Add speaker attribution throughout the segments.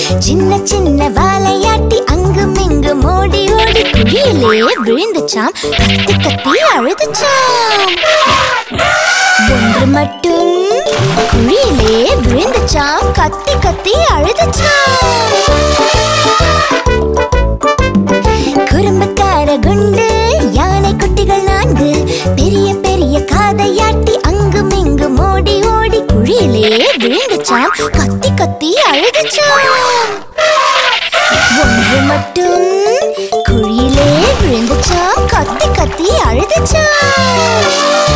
Speaker 1: சின்ன சின்ன வாலையாட்டி அங்கும் இங்கும் ஓடி ஓடி குழியிலே விழுந்துச்சாம் கத்தி கத்தி அழுதுச்சாம் ஒன்று மட்டும் குழியிலே விழுந்துச்சாம் கத்தி கத்தி அழுதுச்சாம் குறும்புக்கார குண்டு யானை குட்டிகள் நான்கு பெரிய பெரிய காதையாட்டி அங்கும் இங்கும் ஓடி ஓடி குழியிலே விழுந்துச்சாம் கத்தி கத்தி அழுதுச்சாம் ஒன்று மட்டும் குழியிலே விழுந்துச்சாம் கத்தி கத்தி அழுதுச்சாம்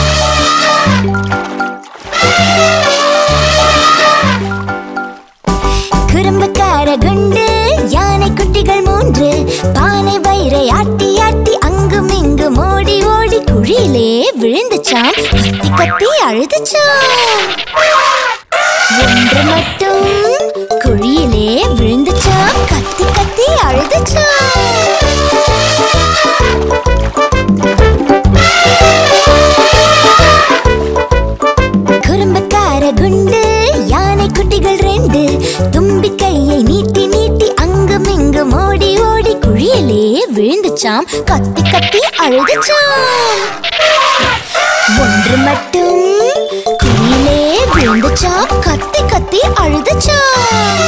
Speaker 1: குறும்புக்கார குண்டு யானை குட்டிகள் மூன்று பானை வயிறை ஆட்டி ஆட்டி அங்கும் இங்கும் ஓடி ஓடி குழியிலே விழுந்துச்சாம் கத்தி கத்தி அழுதுச்சாம் ஒன்று மட்டும் குழியிலே விழுந்துச்சாம் கத்தி கத்தி அழுதுச்சாம் குறும்புக்கார குண்டு யானை குட்டிகள் ரெண்டு தும்பி கையை நீட்டி நீட்டி அங்கும் இங்கும் ஓடி ஓடி குழியிலே விழுந்துச்சாம் கத்தி கத்தி அழுதுச்சாம் ஒன்று மட்டும் குழியிலே விழுந்துச்சாம் கத்தி கத்தி அழுதுச்சாம்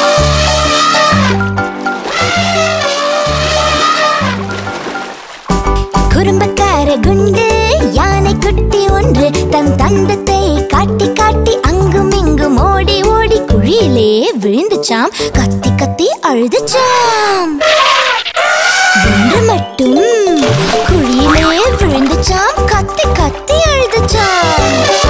Speaker 1: குறும்பக்கார குண்டு யானை குட்டி ஒன்று தன் தந்தத்தை காட்டி காட்டி அங்கும் இங்கும் ஓடி ஓடி குழியிலே விழுந்துச்சாம் கத்தி கத்தி அழுதுச்சாம் ஒன்று மட்டும் குழியிலே விழுந்துச்சாம் கத்தி கத்தி அழுதுச்சாம்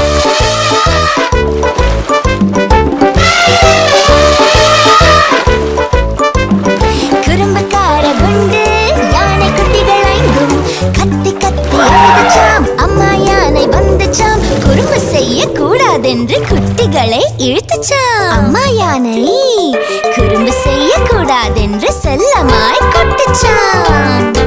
Speaker 1: குறும்புக்கார குண்டு யானை குட்டிகள் ஐந்தும் கத்தி கத்தி அழுதுச்சாம் அம்மா யானை வந்துச்சாம் குறும்பு செய்ய கூடாதென்று குட்டிகளை இழுத்துச்சாம் அம்மா யானை குறும்பு செய்ய கூடாதென்று செல்லமாய் கொட்டுச்சாம்